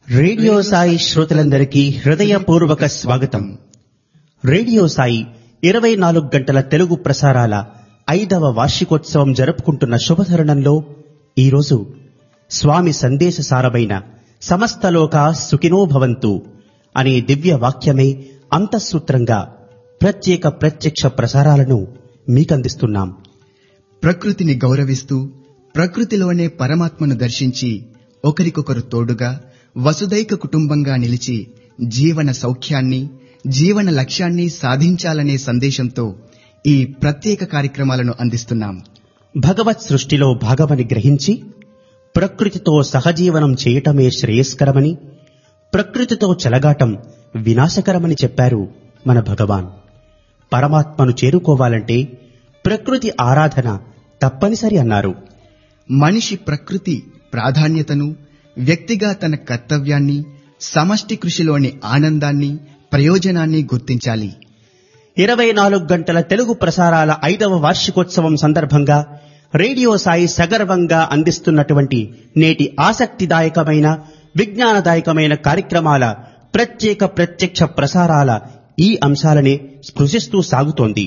Radio Sai శ్రోతలందరికీ హృదయపూర్వక స్వాగతం రేడియో సాయి ఇరవై నాలుగు గంటల తెలుగు ప్రసారాల ఐదవ వార్షికోత్సవం జరుపుకుంటున్న శుభతరుణంలో ఈరోజు స్వామి సందేశ సారమైన సమస్తలోక సుఖినో భవంతు అనే దివ్య వాక్యమే అంతఃసూత్రంగా ప్రత్యేక ప్రత్యక్ష ప్రసారాలను మీకందిస్తున్నాం ప్రకృతిని గౌరవిస్తూ ప్రకృతిలోనే పరమాత్మను దర్శించి ఒకరికొకరు తోడుగా వసుదైక కుటుంబంగా నిలిచి జీవన సౌఖ్యాన్ని జీవన లక్ష్యాన్ని సాధించాలనే సందేశంతో ఈ ప్రత్యేక కార్యక్రమాలను అందిస్తున్నాం భగవత్ సృష్టిలో భాగమని గ్రహించి ప్రకృతితో సహజీవనం చేయటమే శ్రేయస్కరమని ప్రకృతితో చెలగాటం వినాశకరమని చెప్పారు మన భగవాన్ పరమాత్మను చేరుకోవాలంటే ప్రకృతి ఆరాధన తప్పనిసరి అన్నారు మనిషి ప్రకృతి ప్రాధాన్యతను వ్యక్తిగా తన కర్తవ్యాన్ని సమష్టి కృషిలోని ఆనందాన్ని ప్రయోజనాన్ని గుర్తించాలి ఇరవై నాలుగు గంటల తెలుగు ప్రసారాల ఐదవ వార్షికోత్సవం సందర్భంగా రేడియో సాయి సగర్వంగా అందిస్తున్నటువంటి నేటి ఆసక్తిదాయకమైన విజ్ఞానదాయకమైన కార్యక్రమాల ప్రత్యేక ప్రత్యక్ష ప్రసారాల ఈ అంశాలనే స్పృశిస్తూ సాగుతోంది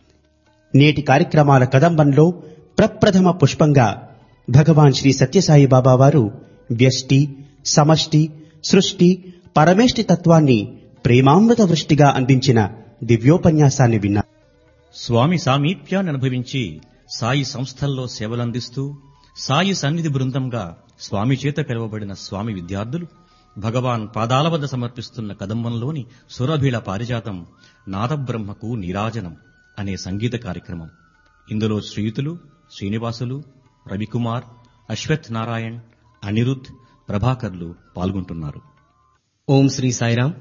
నేటి కార్యక్రమాల కదంబంలో ప్రప్రథమ పుష్పంగా భగవాన్ శ్రీ సత్యసాయి బాబా వారు వ్యష్టి సమష్టి సృష్టి పరమేష్టి తత్వాన్ని ప్రేమామృత వృష్టిగా అందించిన దివ్యోపన్యాసాన్ని విన్నారు స్వామి సామీప్యాన్ని అనుభవించి సాయి సంస్థల్లో సేవలందిస్తూ సాయి సన్నిధి బృందంగా స్వామి చేత పిలువబడిన స్వామి విద్యార్థులు భగవాన్ పాదాల వద్ద సమర్పిస్తున్న కదంబంలోని సురభిళ పారిజాతం నాదబ్రహ్మకు నీరాజనం అనే సంగీత కార్యక్రమం ఇందులో శ్రీయుతులు శ్రీనివాసులు రవికుమార్ అశ్వత్ నారాయణ్ అనిరుద్ ప్రభాకర్లు పాల్గొంటున్నారు ఓం శ్రీ సాయిరాం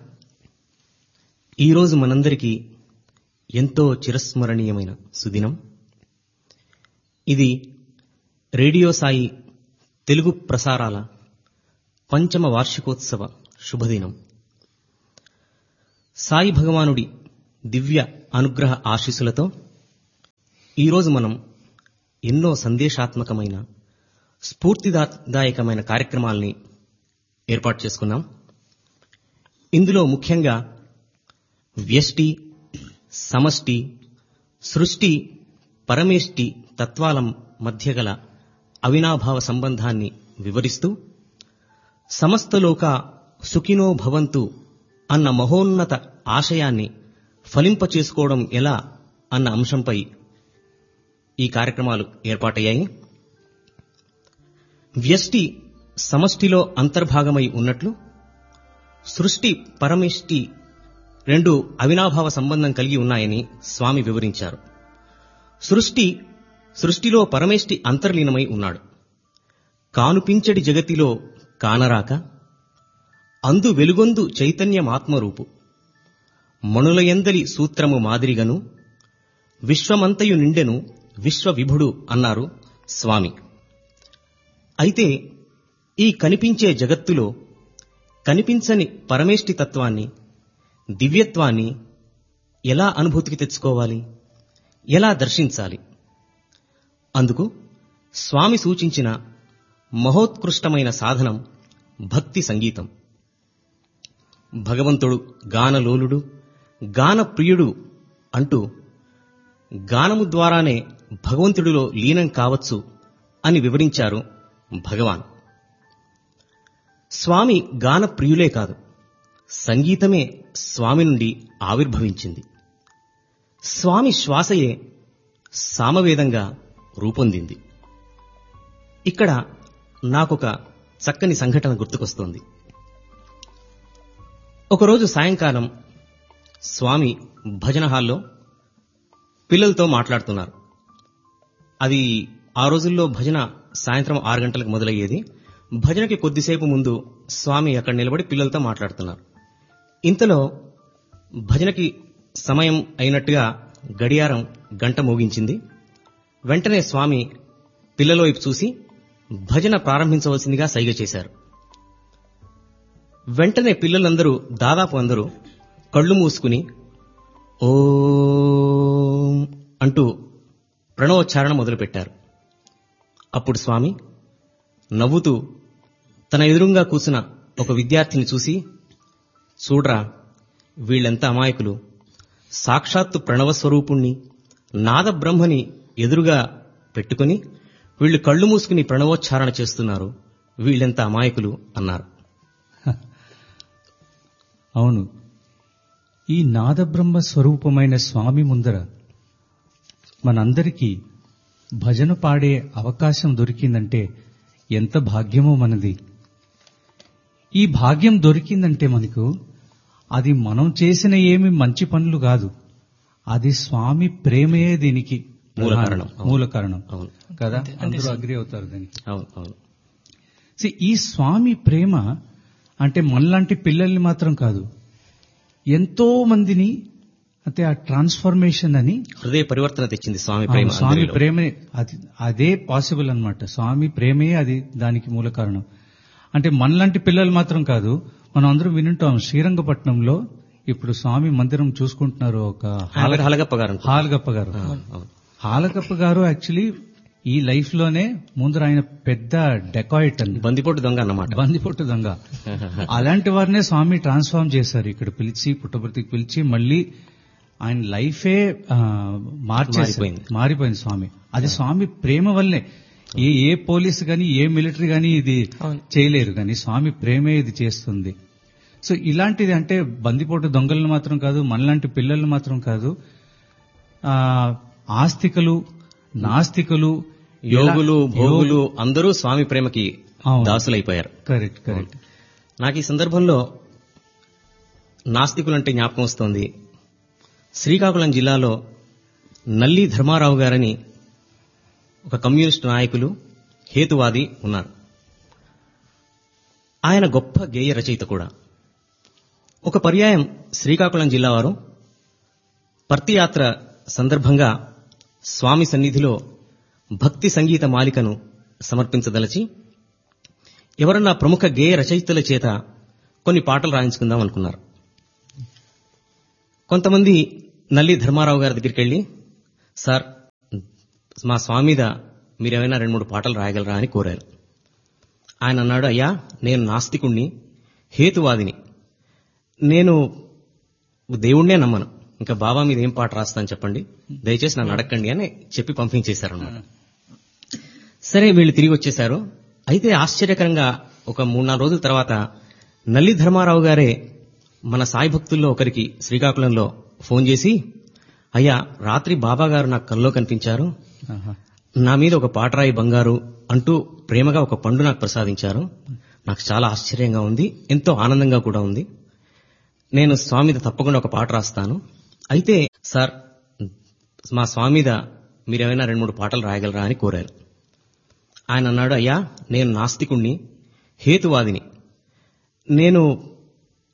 ఈరోజు మనందరికీ ఎంతో చిరస్మరణీయమైన సుదినం ఇది రేడియో సాయి తెలుగు ప్రసారాల పంచమ వార్షికోత్సవ శుభదినం సాయి భగవానుడి దివ్య అనుగ్రహ ఆశీస్సులతో ఈరోజు మనం ఎన్నో సందేశాత్మకమైన స్ఫూర్తిదాయకమైన కార్యక్రమాల్ని ఏర్పాటు చేసుకున్నాం ఇందులో ముఖ్యంగా వ్యష్టి సమష్టి సృష్టి పరమేష్టి తత్వాల మధ్య గల అవినాభావ సంబంధాన్ని వివరిస్తూ సమస్తలోక సుఖినో భవంతు అన్న మహోన్నత ఆశయాన్ని ఫలింపచేసుకోవడం ఎలా అన్న అంశంపై ఈ కార్యక్రమాలు ఏర్పాటయ్యాయి వ్యష్టి సమష్టిలో అంతర్భాగమై ఉన్నట్లు సృష్టి పరమేష్టి రెండు అవినాభావ సంబంధం కలిగి ఉన్నాయని స్వామి వివరించారు సృష్టి సృష్టిలో పరమేష్టి అంతర్లీనమై ఉన్నాడు కానుపించడి జగతిలో కానరాక అందు వెలుగొందు చైతన్యమాత్మరూపు మణులయందలి సూత్రము మాదిరిగను విశ్వమంతయు నిండెను విశ్వవిభుడు అన్నారు స్వామి అయితే ఈ కనిపించే జగత్తులో కనిపించని పరమేష్టి తత్వాన్ని దివ్యత్వాన్ని ఎలా అనుభూతికి తెచ్చుకోవాలి ఎలా దర్శించాలి అందుకు స్వామి సూచించిన మహోత్కృష్టమైన సాధనం భక్తి సంగీతం భగవంతుడు గానలోలుడు గానప్రియుడు అంటూ గానము ద్వారానే భగవంతుడిలో లీనం కావచ్చు అని వివరించారు భగవాన్ స్వామి గానప్రియులే కాదు సంగీతమే స్వామి నుండి ఆవిర్భవించింది స్వామి శ్వాసయే సామవేదంగా రూపొందింది ఇక్కడ నాకొక చక్కని సంఘటన గుర్తుకొస్తోంది ఒకరోజు సాయంకాలం స్వామి భజన హాల్లో పిల్లలతో మాట్లాడుతున్నారు అది ఆ రోజుల్లో భజన సాయంత్రం ఆరు గంటలకు మొదలయ్యేది భజనకి కొద్దిసేపు ముందు స్వామి అక్కడ నిలబడి పిల్లలతో మాట్లాడుతున్నారు ఇంతలో భజనకి సమయం అయినట్టుగా గడియారం గంట మోగించింది వెంటనే స్వామి పిల్లల వైపు చూసి భజన ప్రారంభించవలసిందిగా సైగ చేశారు వెంటనే పిల్లలందరూ దాదాపు అందరూ కళ్ళు మూసుకుని ఓం అంటూ ప్రణవోచ్చారణ మొదలుపెట్టారు అప్పుడు స్వామి నవ్వుతూ తన ఎదురుంగా కూసిన ఒక విద్యార్థిని చూసి చూడ్రా వీళ్ళెంత అమాయకులు సాక్షాత్తు ప్రణవ స్వరూపుణ్ణి నాద బ్రహ్మని ఎదురుగా పెట్టుకుని వీళ్ళు కళ్ళు మూసుకుని ప్రణవోచ్చారణ చేస్తున్నారు వీళ్ళెంత అమాయకులు అన్నారు అవును ఈ నాదబ్రహ్మ స్వరూపమైన స్వామి ముందర మనందరికీ భజన పాడే అవకాశం దొరికిందంటే ఎంత భాగ్యమో మనది ఈ భాగ్యం దొరికిందంటే మనకు అది మనం చేసిన ఏమి మంచి పనులు కాదు అది స్వామి ప్రేమయే దీనికి మూల కారణం. మూల కారణం అవును కదా అందరూ అగ్రి అవుతారు దానికి అవును అవును See, ఈ స్వామి ప్రేమ అంటే మనలాంటి పిల్లల్ని మాత్రం కాదు ఎంతో మందిని అంటే ఆ ట్రాన్స్ఫర్మేషన్ అని హృదయ పరివర్తన తెచ్చింది స్వామి ప్రేమ అవును, స్వామి అందరిలో. ప్రేమే అది అదే పాసిబుల్ అన్నమాట స్వామి ప్రేమే అది దానికి మూల కారణం అంటే మనలాంటి పిల్లలు మాత్రం కాదు మనం అందరం వినుంటాం శ్రీరంగపట్నంలో ఇప్పుడు స్వామి మందిరం చూసుకుంటున్నారు ఒక హలగ- హలగప్ప గారు అనుకుంటా. హాలగప్ప గారు అవును. హాలగప్ప గారు యాక్చువల్లీ ఈ లైఫ్ లోనే ముందర ఆయన పెద్ద డెకాయిట్ అండి బందిపోటు దొంగ అన్నమాట బందిపొట్టు దొంగ అలాంటి వారినే స్వామి ట్రాన్స్ఫార్మ్ చేశారు ఇక్కడ పిలిచి పుట్టపర్తికి పిలిచి మళ్ళీ ఆయన లైఫే ఆ, మార్చేశారు మారిపోయింది. మారిపోయింది స్వామి అది స్వామి ప్రేమ వల్లే ఏ ఏ పోలీస్ గాని ఏ మిలిటరీ గాని ఇది చేయలేరు కానీ స్వామి ప్రేమే ఇది చేస్తుంది సో ఇలాంటిది అంటే బందిపోటు దొంగలను మాత్రం కాదు మనలాంటి పిల్లలను మాత్రం కాదు ఆ ఆస్తికులు నాస్తికులు యోగులు భోగులు అందరూ స్వామి ప్రేమకి అవును. దాసులైపోయారు కరెక్ట్ కరెక్ట్ నాకు ఈ సందర్భంలో నాస్తికులంటే జ్ఞాపకం వస్తోంది శ్రీకాకుళం జిల్లాలో నల్లి ధర్మారావు గారని ఒక కమ్యూనిస్టు నాయకులు హేతువాది ఉన్నారు ఆయన గొప్ప గేయ రచయిత కూడా ఒక పర్యాయం శ్రీకాకుళం జిల్లా వారు పర్తియాత్ర సందర్భంగా స్వామి సన్నిధిలో భక్తి సంగీత మాలికను సమర్పించదలచి ఎవరన్నా ప్రముఖ గేయ రచయితల చేత కొన్ని పాటలు రాయించుకుందాం అనుకున్నారు కొంతమంది నల్లి ధర్మారావు గారి దగ్గరికి వెళ్ళి సార్ మా స్వామి మీద మీరేమైనా రెండు మూడు పాటలు రాయగలరా అని కోరారు ఆయన అన్నాడు అయ్యా నేను నాస్తికుణ్ణి హేతువాదిని నేను దేవుణ్ణే నమ్మను ఇంకా బాబా మీద ఏం పాట రాస్తాను చెప్పండి దయచేసి నన్ను అడగండి అని చెప్పి పంపించేశారన్నమాట సరే వీళ్ళు తిరిగి వచ్చేశారు అయితే ఆశ్చర్యకరంగా ఒక మూడు నాలుగు రోజుల తర్వాత నల్లి ధర్మారావు గారే మన సాయి భక్తుల్లో ఒకరికి శ్రీకాకుళంలో ఫోన్ చేసి అయ్యా రాత్రి బాబా గారు నాకు కల్లో కనిపించారు ఆహా. నా మీద ఒక పాటరాయి బంగారు అంటూ ప్రేమగా ఒక పండు నాకు ప్రసాదించారు నాకు చాలా ఆశ్చర్యంగా ఉంది ఎంతో ఆనందంగా కూడా ఉంది నేను స్వామి మీద తప్పకుండా ఒక పాట రాస్తాను అయితే సార్ మా స్వామి మీద మీరేమైనా రెండు మూడు పాటలు రాయగలరా అని కోరారు ఆయన అన్నాడు అయ్యా నేను నాస్తికుణ్ణి హేతువాదిని నేను